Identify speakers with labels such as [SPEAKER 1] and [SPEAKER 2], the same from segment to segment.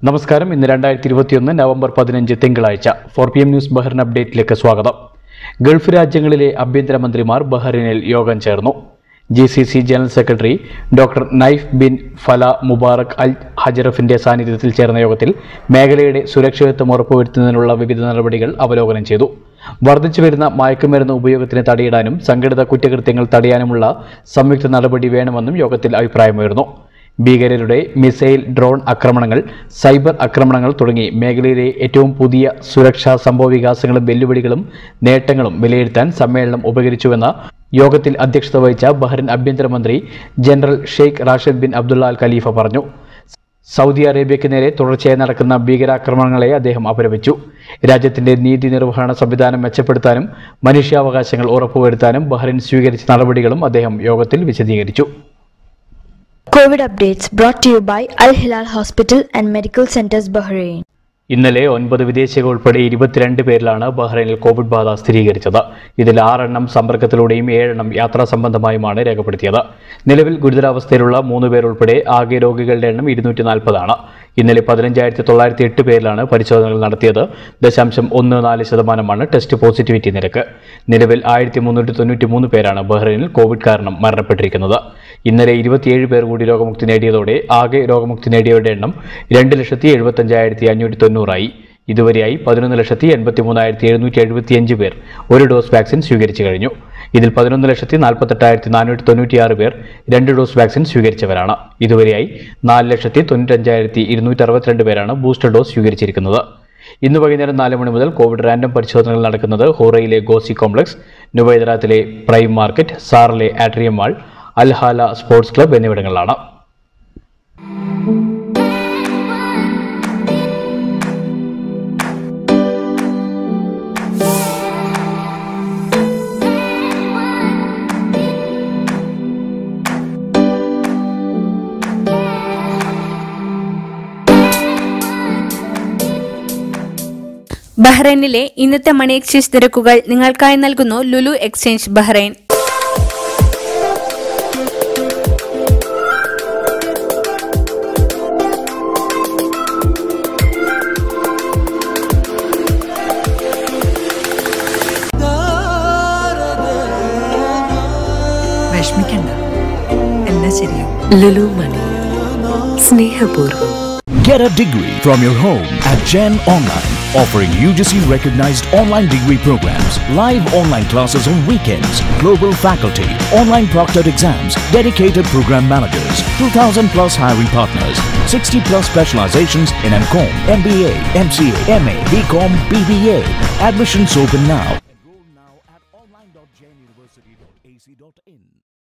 [SPEAKER 1] നമസ്കാരം ഇന്ന് രണ്ടായിരത്തി ഇരുപത്തിയൊന്ന് നവംബർ പതിനഞ്ച് തിങ്കളാഴ്ച four P M news Bahrain അപ്ഡേറ്റിലേക്ക് സ്വാഗതം ഗൾഫ് രാജ്യങ്ങളിലെ ആഭ്യന്തരമന്ത്രിമാർ ബഹ്റിനിൽ യോഗം ചേർന്നു G C C general secretary doctor Nayef bin Falah Mubarak അൽ ഹജറഫിന്റെ സാന്നിധ്യത്തിൽ ചേർന്ന യോഗത്തിൽ മേഖലയുടെ സുരക്ഷിതത്വം ഉറപ്പുവരുത്തുന്നതിനുള്ള വിവിധ നടപടികൾ അവലോകനം ചെയ്തു വർദ്ധിച്ചുവരുന്ന മയക്കുമരുന്ന് ഉപയോഗത്തിന് തടയിടാനും സംഘടിത കുറ്റകൃത്യങ്ങൾ തടയാനുമുള്ള സംയുക്ത നടപടി വേണമെന്നും യോഗത്തിൽ അഭിപ്രായമുയർന്നു ഭീകരരുടെ മിസൈൽ ഡ്രോൺ ആക്രമണങ്ങൾ സൈബർ ആക്രമണങ്ങൾ തുടങ്ങി മേഖലയിലെ ഏറ്റവും പുതിയ സുരക്ഷാ സംഭവവികാസങ്ങളും വെല്ലുവിളികളും നേട്ടങ്ങളും വിലയിരുത്താൻ സമ്മേളനം ഉപകരിച്ചുവെന്ന് യോഗത്തിൽ അധ്യക്ഷത വഹിച്ച ബഹ്റിൻ ആഭ്യന്തരമന്ത്രി general Sheikh Rashid bin Abdullah Al Khalifa പറഞ്ഞു സൗദി അറേബ്യയ്ക്ക് നേരെ തുടർച്ചയായി നടക്കുന്ന ഭീകരാക്രമണങ്ങളെ അദ്ദേഹം അപലപിച്ചു രാജ്യത്തിന്റെ നീതി നിർവഹണ സംവിധാനം മെച്ചപ്പെടുത്താനും മനുഷ്യാവകാശങ്ങൾ ഉറപ്പുവരുത്താനും ബഹ്റിൻ സ്വീകരിച്ച നടപടികളും അദ്ദേഹം യോഗത്തിൽ വിശദീകരിച്ചു
[SPEAKER 2] COVID updates brought to you by Al Hilal Hospital and Medical Centers Bahrain.
[SPEAKER 1] ഇന്നലെ ഒൻപത് വിദേശികൾ ഉൾപ്പെടെ ഇരുപത്തിരണ്ട് പേരിലാണ് ബഹ്റൈനിൽ കോവിഡ് ബാധ സ്ഥിരീകരിച്ചത് ഇതിൽ ആറെണ്ണം സമ്പർക്കത്തിലൂടെയും ഏഴെണ്ണം യാത്രാ സംബന്ധമായുമാണ് രേഖപ്പെടുത്തിയത് നിലവിൽ ഗുരുതരാവസ്ഥയിലുള്ള മൂന്ന് പേർ ഉൾപ്പെടെ ആകെ രോഗികളുടെ എണ്ണം ഇരുന്നൂറ്റി നാൽപ്പതാണ് ഇന്നലെ പതിനഞ്ചായിരത്തി തൊള്ളായിരത്തി എട്ട് പേരിലാണ് പരിശോധനകൾ നടത്തിയത് ദശാംശം ഒന്ന് നാല് ശതമാനമാണ് ടെസ്റ്റ് പോസിറ്റിവിറ്റി നിരക്ക് നിലവിൽ ആയിരത്തി മുന്നൂറ്റി തൊണ്ണൂറ്റി മൂന്ന് പേരാണ് ബഹ്റൈനിൽ കോവിഡ് കാരണം മരണപ്പെട്ടിരിക്കുന്നത് ഇന്നലെ ഇരുപത്തിയേഴ് പേർ കൂടി രോഗമുക്തി നേടിയതോടെ ആകെ രോഗമുക്തി നേടിയവരുടെ എണ്ണം രണ്ട് ലക്ഷത്തി എഴുപത്തഞ്ചായിരത്തി അഞ്ഞൂറ്റി തൊണ്ണൂറായി ഇതുവരെയായി പതിനൊന്ന് ലക്ഷത്തി എൺപത്തി മൂന്നായിരത്തി എഴുന്നൂറ്റി എഴുപത്തിയഞ്ച് പേർ ഒരു ഡോസ് വാക്സിൻ സ്വീകരിച്ചു കഴിഞ്ഞു ഇതിൽ പതിനൊന്ന് ലക്ഷത്തി നാൽപ്പത്തെട്ടായിരത്തി നാനൂറ്റി തൊണ്ണൂറ്റിയാറ് പേർ രണ്ട് ഡോസ് വാക്സിൻ സ്വീകരിച്ചവരാണ് ഇതുവരെയായി നാല് ലക്ഷത്തി തൊണ്ണൂറ്റഞ്ചായിരത്തി ഇരുന്നൂറ്റി അറുപത്തിരണ്ട് പേരാണ് ബൂസ്റ്റർ ഡോസ് സ്വീകരിച്ചിരിക്കുന്നത് ഇന്ന് വൈകുന്നേരം നാല് മണി മുതൽ കോവിഡ് റാൻഡം പരിശോധനകൾ നടക്കുന്നത് ഹോറയിലെ ഗോസി കോംപ്ലക്സ് നുബൈദറാത്തിലെ പ്രൈം മാർക്കറ്റ് സാറിലെ Atrium mall Al Hala sports club എന്നിവിടങ്ങളിലാണ്
[SPEAKER 3] ബഹ്റൈനിലെ ഇന്നത്തെ മണി എക്സ്ചേഞ്ച് നിരക്കുകൾ നിങ്ങൾക്കായി നൽകുന്നു ലുലു എക്സ്ചേഞ്ച് ബഹ്റൈൻ
[SPEAKER 4] വിഷമിക്കണ്ട എല്ലാം ശരിയാവും ലുലു മണി സ്നേഹപൂർവ്വം
[SPEAKER 5] Get a degree from your home at Gen Online, offering UGC recognized online degree programs, live online classes on weekends, global faculty, online proctored exams, dedicated program managers, 2000 plus hiring partners, 60 plus specializations in MCOM, MBA, MCA, MA, BCom, BBA. Admissions open now. Enroll now at online.genuniversity.ac.in.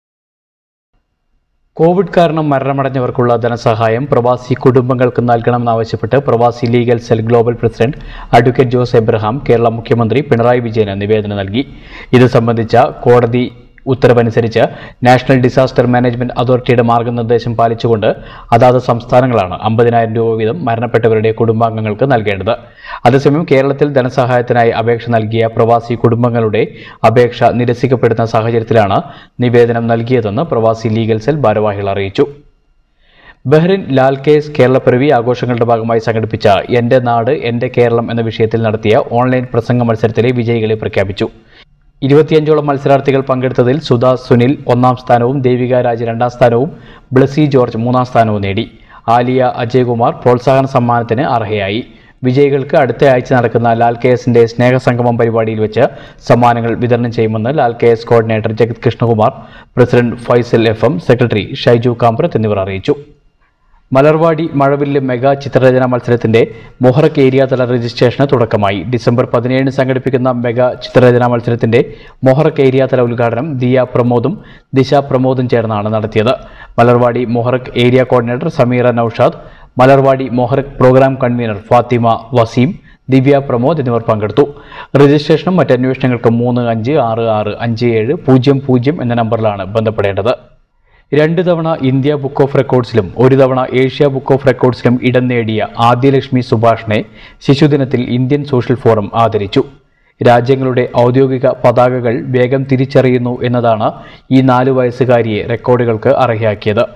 [SPEAKER 1] Covid കാരണം മരണമടഞ്ഞവർക്കുള്ള ധനസഹായം പ്രവാസി കുടുംബങ്ങൾക്ക് നൽകണമെന്നാവശ്യപ്പെട്ട് പ്രവാസി legal cell global president advocate Jose Abraham Kerala മുഖ്യമന്ത്രി പിണറായി വിജയന് നിവേദനം നൽകി ഇത് സംബന്ധിച്ച കോടതി ഉത്തരവനുസരിച്ച് നാഷണൽ ഡിസാസ്റ്റർ മാനേജ്മെന്റ് അതോറിറ്റിയുടെ മാർഗനിർദ്ദേശം പാലിച്ചുകൊണ്ട് അതാത് സംസ്ഥാനങ്ങളാണ് അമ്പതിനായിരം രൂപ വീതം മരണപ്പെട്ടവരുടെ കുടുംബാംഗങ്ങൾക്ക് നൽകേണ്ടത് അതേസമയം കേരളത്തിൽ ധനസഹായത്തിനായി അപേക്ഷ നൽകിയ പ്രവാസി കുടുംബങ്ങളുടെ അപേക്ഷ നിരസിക്കപ്പെടുന്ന സാഹചര്യത്തിലാണ് നിവേദനം നൽകിയതെന്ന് പ്രവാസി ലീഗൽ സെൽ ഭാരവാഹികൾ അറിയിച്ചു ബഹ്റിൻ ലാൽ കേസ് കേരളപ്പിറവി ആഘോഷങ്ങളുടെ ഭാഗമായി സംഘടിപ്പിച്ച എൻ്റെ നാട് എൻ്റെ കേരളം എന്ന വിഷയത്തിൽ നടത്തിയ ഓൺലൈൻ പ്രസംഗ മത്സരത്തിലെ വിജയികളെ പ്രഖ്യാപിച്ചു ഇരുപത്തിയഞ്ചോളം മത്സരാർത്ഥികൾ പങ്കെടുത്തതിൽ സുധാ സുനിൽ ഒന്നാം സ്ഥാനവും ദേവിക രാജ് രണ്ടാം സ്ഥാനവും ബ്ലസി ജോർജ് മൂന്നാം സ്ഥാനവും നേടി ആലിയ അജയ്കുമാർ പ്രോത്സാഹന സമ്മാനത്തിന് അർഹയായി വിജയികൾക്ക് അടുത്ത ആഴ്ച നടക്കുന്ന ലാൽ കെ എസിന്റെ സ്നേഹസംഗമം പരിപാടിയിൽ വെച്ച് സമ്മാനങ്ങൾ വിതരണം ചെയ്യുമെന്ന് Lal K S coordinator Jagat Krishnakumar president Faisal F M secretary Shaiju Kambrath എന്നിവർ അറിയിച്ചു മലർവാടി മഴവില്ല് മെഗാ ചിത്രരചന മത്സരത്തിന്റെ മൊഹറക് ഏരിയ തല രജിസ്ട്രേഷന് തുടക്കമായി ഡിസംബർ പതിനേഴിന് സംഘടിപ്പിക്കുന്ന മെഗാ ചിത്രരചന മത്സരത്തിന്റെ മൊഹറക് ഏരിയ തല ഉദ്ഘാടനം ദിയ പ്രമോദും ദിശ പ്രമോദും ചേർന്നാണ് നടത്തിയത് Malarvadi Muharraq area coordinator Sameera Naushad Malarvadi Muharraq programme convener Fathima Waseem Divya Pramod എന്നിവർ പങ്കെടുത്തു രജിസ്ട്രേഷനും മറ്റ് അന്വേഷണങ്ങൾക്കും മൂന്ന് അഞ്ച് ആറ് ആറ് അഞ്ച് ഏഴ് പൂജ്യം പൂജ്യം എന്ന നമ്പറിലാണ് ബന്ധപ്പെടേണ്ടത് രണ്ട് തവണ ഇന്ത്യ ബുക്ക് ഓഫ് റെക്കോർഡ്സിലും ഒരു തവണ ഏഷ്യ ബുക്ക് ഓഫ് റെക്കോർഡ്സിലും ഇടം നേടിയ ആദ്യലക്ഷ്മി സുഭാഷിനെ ശിശുദിനത്തിൽ ഇന്ത്യൻ സോഷ്യൽ ഫോറം ആദരിച്ചു രാജ്യങ്ങളുടെ ഔദ്യോഗിക പതാകകൾ വേഗം തിരിച്ചറിയുന്നു എന്നതാണ് ഈ നാലു വയസ്സുകാരിയെ റെക്കോർഡുകൾക്ക് അർഹയാക്കിയത്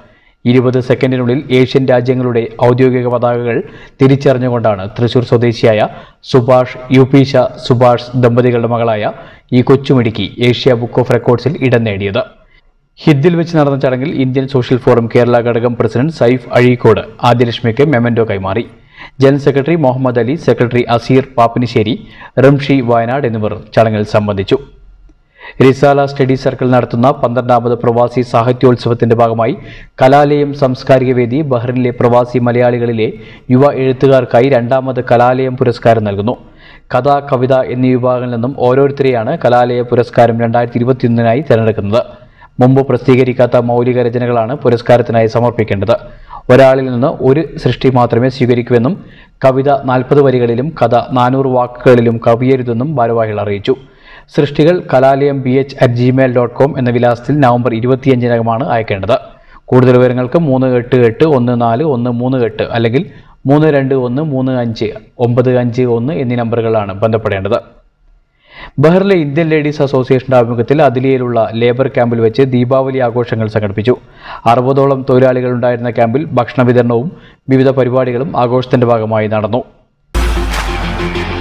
[SPEAKER 1] ഇരുപത് സെക്കൻഡിനുള്ളിൽ ഏഷ്യൻ രാജ്യങ്ങളുടെ ഔദ്യോഗിക പതാകകൾ തിരിച്ചറിഞ്ഞുകൊണ്ടാണ് തൃശൂർ സ്വദേശിയായ സുഭാഷ് യുപീഷ സുഭാഷ് ദമ്പതികളുടെ മകളായ ഈ കൊച്ചുമിടുക്കി ഏഷ്യ ബുക്ക് ഓഫ് റെക്കോർഡ്സിൽ ഇടം നേടിയത് ഹിദ്ദിൽ വെച്ച് നടന്ന ചടങ്ങിൽ ഇന്ത്യൻ സോഷ്യൽ ഫോറം കേരള ഘടകം പ്രസിഡന്റ് സൈഫ് അഴീക്കോട് ആദ്യലക്ഷ്മിക്ക് മെമന്റോ കൈമാറി general secretary Muhammad Ali secretary Aseer Pappinisseri Ramshi Wayanad എന്നിവർ ചടങ്ങിൽ സംബന്ധിച്ചു റിസാല സ്റ്റഡി സർക്കിൾ നടത്തുന്ന പന്ത്രണ്ടാമത് പ്രവാസി സാഹിത്യോത്സവത്തിന്റെ ഭാഗമായി കലാലയം സാംസ്കാരിക വേദി ബഹ്റിനിലെ പ്രവാസി മലയാളികളിലെ യുവ എഴുത്തുകാർക്കായി രണ്ടാമത് കലാലയം പുരസ്കാരം നൽകുന്നു കഥ കവിത എന്നീ വിഭാഗങ്ങളിൽ നിന്നും ഓരോരുത്തരെയാണ് കലാലയ പുരസ്കാരം രണ്ടായിരത്തി ഇരുപത്തിയൊന്നിനായി തിരഞ്ഞെടുക്കുന്നത് മുമ്പ് പ്രസിദ്ധീകരിക്കാത്ത മൗലിക രചനകളാണ് പുരസ്കാരത്തിനായി സമർപ്പിക്കേണ്ടത് ഒരാളിൽ നിന്ന് ഒരു സൃഷ്ടി മാത്രമേ സ്വീകരിക്കൂവെന്നും കവിത നാൽപ്പത് വരികളിലും കഥ നാനൂറ് വാക്കുകളിലും കവിയരുതെന്നും ഭാരവാഹികൾ അറിയിച്ചു സൃഷ്ടികൾ Kalalayam B H at Gmail dot com എന്ന വിലാസത്തിൽ നവംബർ ഇരുപത്തിയഞ്ചിനകമാണ് അയക്കേണ്ടത് കൂടുതൽ വിവരങ്ങൾക്ക് മൂന്ന് എട്ട് എട്ട് ഒന്ന് നാല് ഒന്ന് മൂന്ന് എട്ട് അല്ലെങ്കിൽ മൂന്ന് രണ്ട് ഒന്ന് മൂന്ന് അഞ്ച് ഒമ്പത് അഞ്ച് ഒന്ന് എന്നീ നമ്പറുകളാണ് ബന്ധപ്പെടേണ്ടത് ബഹ്റിലെ ഇന്ത്യൻ ലേഡീസ് അസോസിയേഷന്റെ ആഭിമുഖ്യത്തിൽ അതിലിയയിലുള്ള ലേബർ ക്യാമ്പിൽ വെച്ച് ദീപാവലി ആഘോഷങ്ങൾ സംഘടിപ്പിച്ചു അറുപതോളം തൊഴിലാളികൾ ഉണ്ടായിരുന്ന ക്യാമ്പിൽ ഭക്ഷണ വിതരണവും വിവിധ പരിപാടികളും ആഘോഷത്തിന്റെ ഭാഗമായി നടന്നു